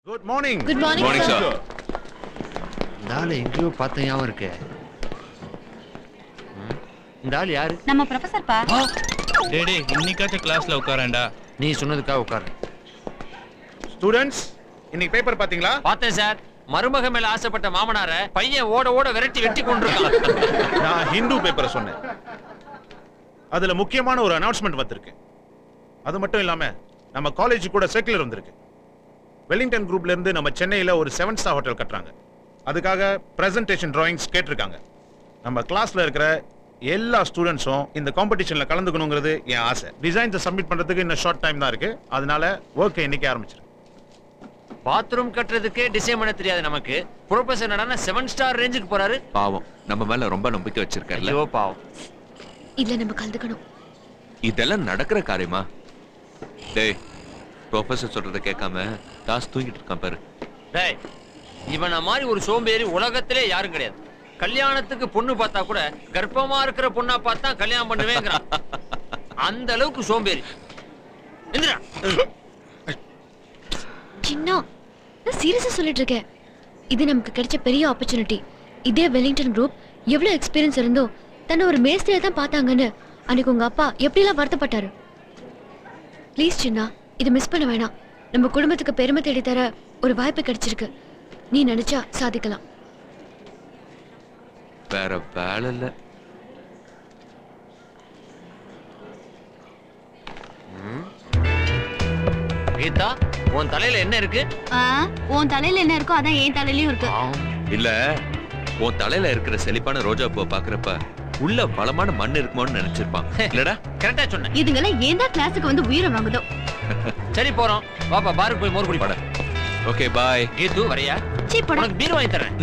Good morning good morning morning sir sir இந்த ஆள் எங்கேயோ பார்த்த ஞாபகம் இருக்கு ம், இந்த ஆள் யாரு நம்ம ப்ரொஃபசர் பா டேய் டேய் இன்னைக்காச்சும் கிளாஸ்ல உட்காரேன்டா நீ சொன்னதுக்காக உட்காரு ஸ்டூடண்ட்ஸ் இன்னைக்கு பேப்பர் பாத்தீங்களா பார்த்தேன் சார் மருமக மேல ஆசைப்பட்ட மாமனார பையன் ஓட ஓட விரட்டி வெட்டி கொண்டிருக்கான் நான் ஹிந்து பேப்பரை சொன்னேன் அதுல முக்கியமான ஒரு அனௌன்ஸ்மெண்ட் வந்திருக்கு அது மட்டும் இல்லாம நம்ம காலேஜ் கூட சர்க்குலர் வந்திருக்கு வெலிங்டன் குரூப்ல இருந்து நம்ம சென்னையில ஒரு செவன் ஸ்டார் ஹோட்டல் கட்டுறாங்க அதுக்காக பிரசன்டேஷன் டிராயிங்ஸ் கேட்டிருக்காங்க நம்ம கிளாஸ்ல இருக்கிற எல்லா ஸ்டூடெண்ட்ஸும் இந்த காம்படிஷன்ல கலந்துக்கணுங்கிறது என் ஆசை டிசைன்ஸை சப்மிட் பண்றதுக்கு இன்னும் ஷார்ட் டைம் தான் இருக்கு அதனால ஒர்க்கை இன்னைக்கு ஆரம்பிச்சிரு பாத்ரூம் கட்டுறதுக்கே டிசைன் பண்ண தெரியாது நமக்கு ப்ரொஃபசர் நடனா செவன் ஸ்டார் ரேஞ்சுக்கு போறாரு பாவம் நம்ம மேல ரொம்ப நம்பிக்கை வச்சிருக்காருல்ல ஐயோ பாவம் இதுல நம்ம கலந்துக்கணும் இதெல்லாம் நடக்கிற காரியமா டேய் ப்ரொஃபசர் சொல்றத கேட்காம தாஸ் தூங்கிட்டு இருக்கான் பாரு டேய் இவன மாதிரி ஒரு சோம்பேறி உலகத்திலே யாரும் கிடையாது கல்யாணத்துக்கு பொண்ணு பார்த்தா கூட கர்ப்பமா இருக்கிற பொண்ணா பார்த்தா கல்யாணம் பண்ணுவேங்கிறான் அந்த அளவுக்கு சோம்பேறி எந்திரா சின்ன நான் சீரியஸா சொல்லிட்டு இருக்கேன் இது நமக்கு கிடைச்ச பெரிய ஆப்பர்ச்சுனிட்டி இதே வெலிங்டன் குரூப் எவ்வளவு எக்ஸ்பீரியன்ஸ் இருந்தோ தன்னை ஒரு மேஸ்திரியா தான் பார்த்தாங்கன்னு அன்னைக்கு உங்க அப்பா எப்படிலாம் வருத்தப்பட்டாரு ப்ளீஸ் சின்னா இது மிஸ் பண்ண வேணாம் நம்ம குடும்பத்துக்கு பெருமை தேடி தர ஒரு வாய்ப்பு கிடைச்சிருக்கு நீ நினைச்சா சாதிக்கலாம் வேற வேலை இல்ல கீதா உன் தலையில என்ன இருக்கு ஆ, உன் தலையில என்ன இருக்கோ அதான் என் தலையிலயும் இருக்கு இல்ல உன் தலையில இருக்கிற செழிப்பான ரோஜா பூவை பாக்குறப்ப உள்ள வளமான மண் இருக்குமோன்னு நினைச்சிருப்பான் இல்லடா கரெக்டா சொன்னேன் இதுங்கெல்லாம் ஏன் தான் கிளாஸுக்கு வந்து உயிரை வாங்குதோ சரி போறோம் வாப்பா பாருக்கு போய் மோர் குடிப்பட ஓகே பாய் கீது வரையா சீ போடா உனக்கு பீர் வாங்கி தரேன்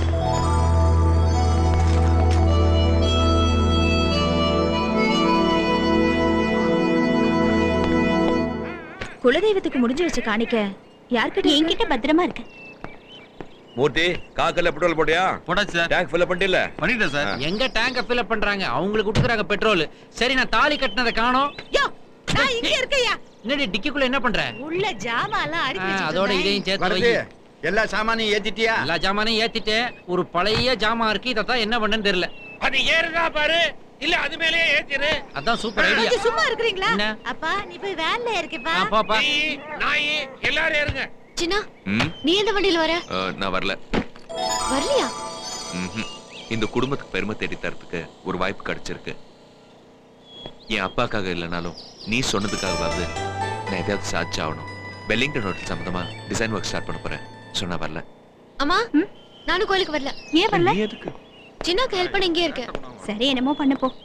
குலதெய்வத்துக்கு முடிஞ்சு வச்ச காணிக்க யார்கிட்ட என்கிட்ட பத்திரமா இருக்கு மூர்த்தி காக்கல்ல பெட்ரோல் போட்டியா போடாச்சு சார் டேங்க் ஃபில் பண்ணிட்டல பண்ணிட்டேன் சார் எங்க டேங்க ஃபில் பண்றாங்க அவங்களுக்கு கொடுக்குறாங்க பெட்ரோல் சரி நான் தாலி கட்டினதை காணோம் நான் இங்க இருக்கையா என்னடி டிக்கிக்குள்ள என்ன பண்ற உள்ள ஜாமான்லாம் அடுக்கி ஆ, வச்சுட்டு அதோட இருந்தேன். இதையும் சேர்த்து வருது வை எல்லா சாமானையும் ஏத்திட்டியா எல்லா ஜாமானையும் ஏத்திட்டேன் ஒரு பழைய ஜாமான் இருக்கு இதான் என்ன பண்ணேன்னு தெரியல அது ஏறுதா பாரு இல்ல அது மேலயே ஏத்திரு அதான் சூப்பர் ஐடியா கொஞ்சம் சும்மா இருக்கிறீங்களா என்ன? அப்பா நீ போய் வேன்ல இருக்கேப்பா பாப்பா நீ நாய் எல்லாரும் ஏறுங்க சின்னா ம் நீ எந்த வண்டியில வர அஹ், நான் வரல வரலையா ம்ஹும். இந்த குடும்பத்துக்கு பெருமை தேடி தரத்துக்கு ஒரு வாய்ப்பு கிடைச்சிருக்கு என் அப்பாக்காக இல்லைனாலும் நீ சொன்னதுக்காகவாவது நான் எதையாவது சாதிச்சு ஆகணும் வெல்லிங்டன் ஹோட்டல் சம்மந்தமா டிசைன் ஒர்க் ஸ்டார்ட் பண்ண போறேன் சொன்னா வரல அம்மா நானும் கோயிலுக்கு வரல ஏன் வரல நீ எதுக்கு சின்னாக்கு ஹெல்ப் பண்ண இங்கே இருக்கேன் சரி என்னமோ பண்ண போ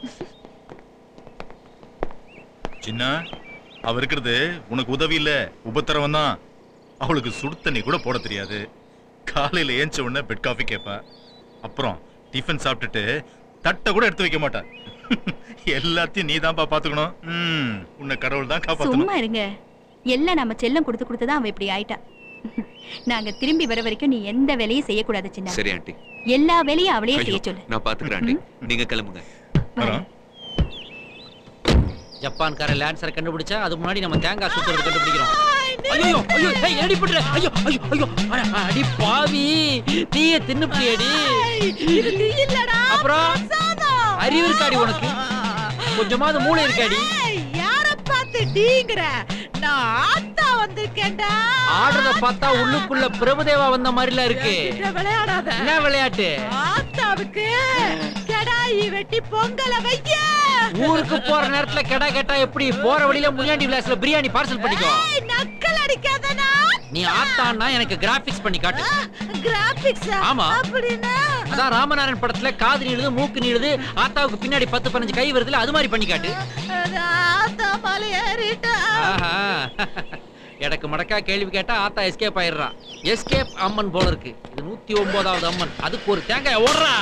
சின்ன அவ இருக்கிறது உனக்கு உதவி இல்ல உபத்திரவம் தான் அவளுக்கு சுடு தண்ணி கூட போட தெரியாது காலையில ஏஞ்ச உடனே பெட் காஃபி கேட்பா அப்புறம் டிஃபன் சாப்பிட்டுட்டு தட்டை கூட எடுத்து வைக்க மாட்டா எல்லாத்தையும் நீ தான்ப்பா பாத்துக்கணும் ம், உன்னை கடவுள் தான் காப்பாத்தணும் சும்மா இருங்க எல்லாம் நம்ம செல்லம் கொடுத்து கொடுத்து தான் அவ இப்படி ஆயிட்டா நாங்க திரும்பி வர வரைக்கும் நீ எந்த வேலையும் செய்யக்கூடாது சின்ன சரி ஆண்டி எல்லா வேலையும் அவளையே ஐயோ, செய்ய சொல்லு நான் பாத்துக்கிறேன் ஆண்டி நீங்க கிளம்புங்க வரோம். ஜப்பான்கார லேன்சரை கண்டுபிடிச்சா அது முன்னாடி நம்ம தேங்காய் சுத்துறது கண்டுபிடிக்கிறோம் ஐயோ ஐயோ ஏய் என்னடி பண்ற ஐயோ ஐயோ ஐயோ அட, அடி பாவி தீய தின்னுப்பியடி இது நீ இல்லடா அப்புறம் சாதம். அறிவு இருக்காடி உனக்கு கொஞ்சமாவது மூளை இருக்காடி ஏய், யார பார்த்து டீங்கற நான் ஆத்தா வந்திருக்கேன்டா ஆடுறத பார்த்தா உள்ளுக்குள்ள பிரபுதேவா வந்த மாதிரில இருக்கு கிட்ட விளையாடாத என்ன விளையாட்டு ஆத்தாவுக்கு கடாயி வெட்டி பொங்கல வைக்க ஊருக்கு போற நேரத்துல கெடா கேட்டா எப்படி போற வழியில முனியாண்டி விலாஸ்ல பிரியாணி பார்சல் பண்ணிக்கோ ஏய், நக்கல் அடிக்காதனா நீ ஆத்தான்னா எனக்கு கிராபிக்ஸ் பண்ணி காட்டு கிராபிக்ஸ் ஆமா. அப்படின்னா அதான் ராமநாராயண் படத்துல காது நீளுது மூக்கு நீளுது ஆத்தாவுக்கு பின்னாடி பத்து பதினஞ்சு கை வருதுல அது மாதிரி பண்ணி காட்டு அது ஆத்தா மலை ஏறிட்டா ஆஹா எனக்கு மடக்கா கேள்வி கேட்டா ஆத்தா எஸ்கேப் ஆயிடுறான் எஸ்கேப் அம்மன் போல இருக்கு இது நூத்தி ஒன்பதாவது அம்மன் அதுக்கு ஒரு தேங்காய் ஓடுறா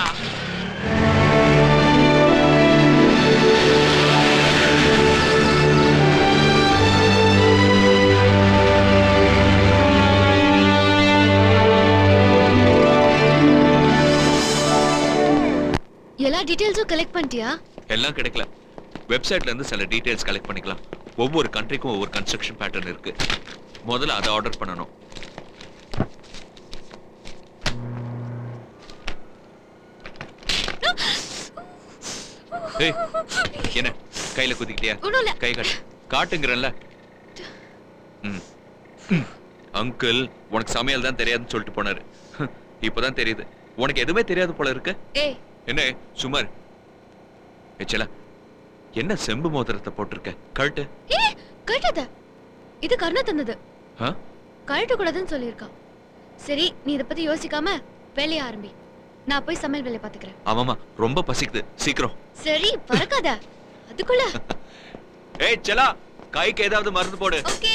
எல்லா டீடைல்ஸும் கலெக்ட் பண்ணிட்டியா எல்லாம் கிடைக்கல வெப்சைட்ல இருந்து சில டீடைல்ஸ் கலெக்ட் பண்ணிக்கலாம் ஒவ்வொரு கண்ட்ரிக்கும் ஒவ்வொரு கன்ஸ்ட்ரக்ஷன் பேட்டர்ன் இருக்கு முதல்ல அதை ஆர்டர் பண்ணணும் ஏய் என்ன கையில குத்திக்கிட்டியா ஒண்ணும் இல்ல கை காட்டு காட்டுங்கிறல்ல ம். ம். அங்கிள் உனக்கு சமையல் தான் தெரியாதுன்னு சொல்லிட்டு போனாரு இப்பதான் தெரியுது உனக்கு எதுவுமே தெரியாது போல இருக்கு ஏய் என்ன சுமார் ஏச்சலா என்ன செம்பு மோதிரத்தை போட்டிருக்க கழட்டு ஏ கழட்டாத இது கருணா தந்தது ஆ? கழட்ட கூடாதுன்னு சொல்லியிருக்கான் சரி நீ இத பத்தி யோசிக்காம வேலைய ஆரம்பி நான் போய் சமையல் வேலையை பாத்துக்கிறேன் ஆமாமா ரொம்ப பசிக்குது சீக்கிரம் சரி பறக்காத அதுக்குள்ள ஏய் செலா கைக்கு ஏதாவது மருந்து போடு ஓகே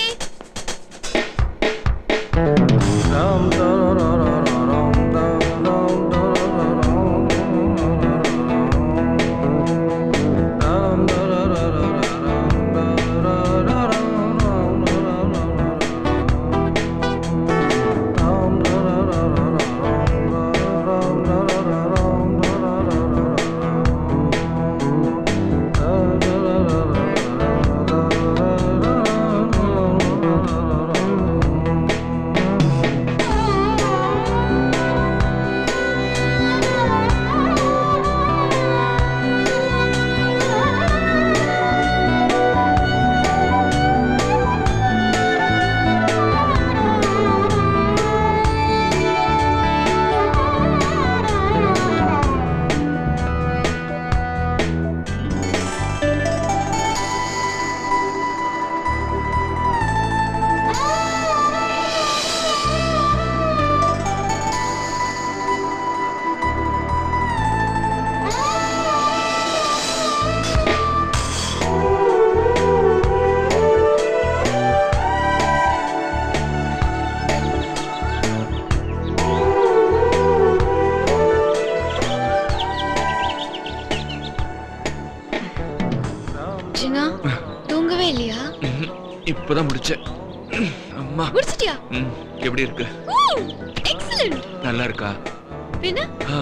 சின்னா தூங்கவே இல்லையா ம்ஹும். இப்பதான் முடிச்சேன் அம்மா முடிச்சிட்டியா ம், எப்படி இருக்கு எக்ஸலென்ட் நல்லா இருக்கா பின்ன ஆ,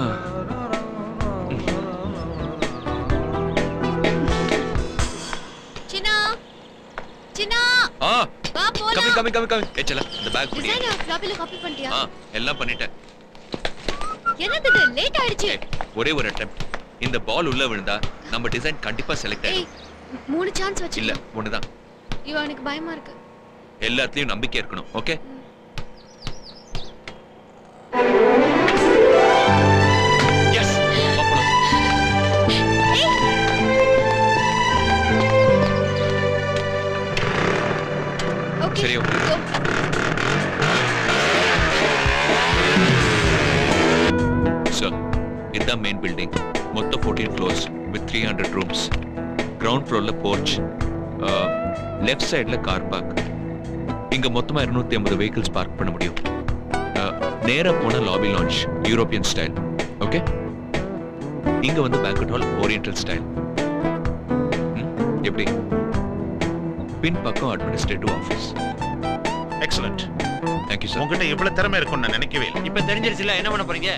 சின்னா சின்னா ஆ வா கம்மி போலாம் கம்மி கம்மி கம்மி ஏச்சல இந்த பேக் பண்ணி டிசைன் ஃப்ளாப்பில காப்பி பண்ணிட்டியா ஆ எல்லாம் பண்ணிட்டேன் என்னது இது லேட் ஆயிடுச்சு ஏய், ஒரே ஒரு அட்டம் இந்த பால் உள்ள விழுந்தா நம்ம டிசைன் கண்டிப்பா செலக்ட் ஏய் ஆயிடும் மூணு சான்ஸ் வச்சு இல்ல ஒண்ணுதான் ஐயோ எனக்கு பயமா இருக்கு எல்லாத்துலயும் நம்பிக்கை இருக்கணும் ஓகே எஸ் ஓகே சரி, okay. சார் இதுதான் மெயின் பில்டிங் மொத்த fourteen floors with three hundred rooms ground ஃப்ளோரில் போர்ச் லெஃப்ட் சைடில் கார் பார்க் இங்கே மொத்தமாக இருநூத்தி ஐம்பது வெஹிக்கிள்ஸ் பார்க் பண்ண முடியும் நேராக போனால் lobby lounge European style okay இங்கே வந்து பேங்க்வெட் ஹால் ஓரியன்டல் ஸ்டைல் எப்படி பின் பக்கம் administrative office excellent thank you sir உங்ககிட்ட இவ்வளவு திறமை இருக்கும்னு நான் நினைக்கவே இல்லை இப்ப தெரிஞ்சிருச்சுல என்ன பண்ண போறீங்க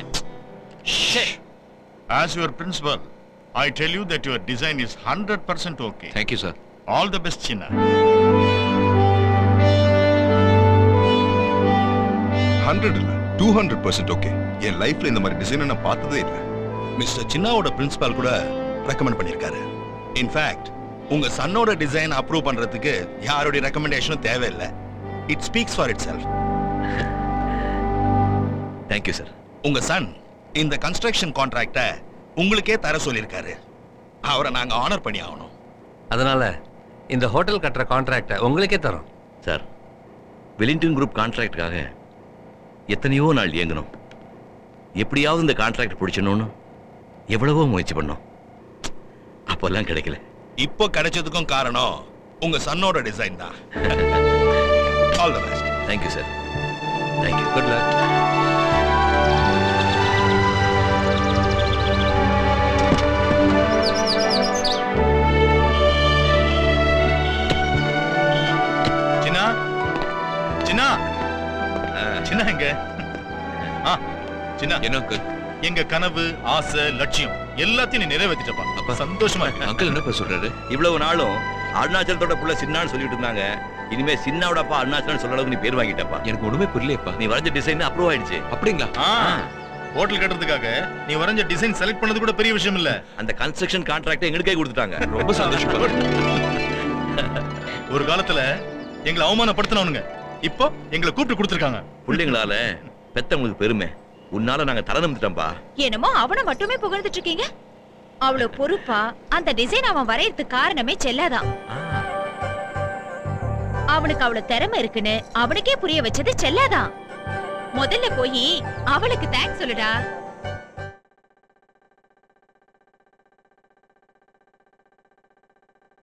As your principal, I tell you that your design is 100% okay. Thank you sir All the best, Chinna. Hundred இல்ல டூ ஹண்ட்ரட் பர்சன்ட் ஓகே என் லைஃப்ல இந்த மாதிரி டிசைனை நான் பார்த்ததே இல்லை மிஸ்டர் சின்னாவோட பிரின்சிபால் கூட ரெக்கமெண்ட் பண்ணிருக்காரு இன்ஃபேக்ட் உங்க சன்னோட டிசைன் அப்ரூவ் பண்றதுக்கு யாருடைய ரெக்கமெண்டேஷனும் தேவையில்லை it speaks for itself thank you sir உங்க சன் இந்த கன்ஸ்ட்ரக்ஷன் கான்ட்ராக்டை உங்களுக்கே தர சொல்லியிருக்காரு அவரை நாங்க ஆனர் பண்ணி ஆகணும் அதனால இந்த ஹோட்டல் கட்டுற கான்ட்ராக்டை உங்களுக்கே தரோம் சார் வெலிங்டன் குரூப் கான்ட்ராக்டுக்காக எத்தனையோ நாள் இயங்கணும் எப்படியாவது இந்த கான்ட்ராக்ட் பிடிச்சணும்னு எவ்வளவோ முயற்சி பண்ணோம் அப்போல்லாம் கிடைக்கல இப்போ கிடைச்சதுக்கும் காரணம் உங்க சன்னோட டிசைன் தான் all the best thank you sir thank you good luck Chinna Chinna சின்ன எங்க ஆ சின்ன என்ன அங்கிள் எங்க கனவு ஆசை லட்சியம் எல்லாத்தையும் நீ நிறைவேற்றிட்டப்பா அப்ப சந்தோஷமா இருக்கு அங்கிள் என்ன சொல்றாரு இவ்வளவு நாளும் அருணாச்சலத்தோட புள்ள சின்னான்னு சொல்லிட்டு இருந்தாங்க இனிமே சின்னாவோட அப்பா அருணாச்சலம் சொல்ற அளவுக்கு நீ பேர் வாங்கிட்டப்பா எனக்கு ஒண்ணுமே புரியலையப்பா நீ வரைஞ்ச டிசைன் அப்ரூவ் ஆயிடுச்சு அப்படிங்களா ஆ ஹோட்டல் கட்டுறதுக்காக நீ வரைஞ்ச டிசைன் செலக்ட் பண்ணது கூட பெரிய விஷயம் இல்ல அந்த கன்ஸ்ட்ரக்ஷன் கான்ட்ராக்ட் எங்களுக்கே கொடுத்துட்டாங்க ரொம்ப சந்தோஷம் ஒரு காலத்துல எங்களை அவமானப்படுத்தினவனுங்க இப்போ எங்களை கூப்பிட்டு கொடுத்துருக்காங்க பிள்ளைங்களால பெத்தவங்களுக்கு பெருமை உன்னால நாங்க தலை நிமிட்டோம்பா என்னமோ அவனை மட்டுமே புகழ்ந்துட்டு இருக்கீங்க அவ்வளவு பொறுப்பா அந்த டிசைன் அவன் வரையறதுக்கு காரணமே செல்லாதான் அவனுக்கு அவ்வளவு திறமை இருக்குன்னு அவனுக்கே புரிய வச்சது செல்லாதான் முதல்ல போய் அவளுக்கு தேங்க்ஸ் சொல்லுடா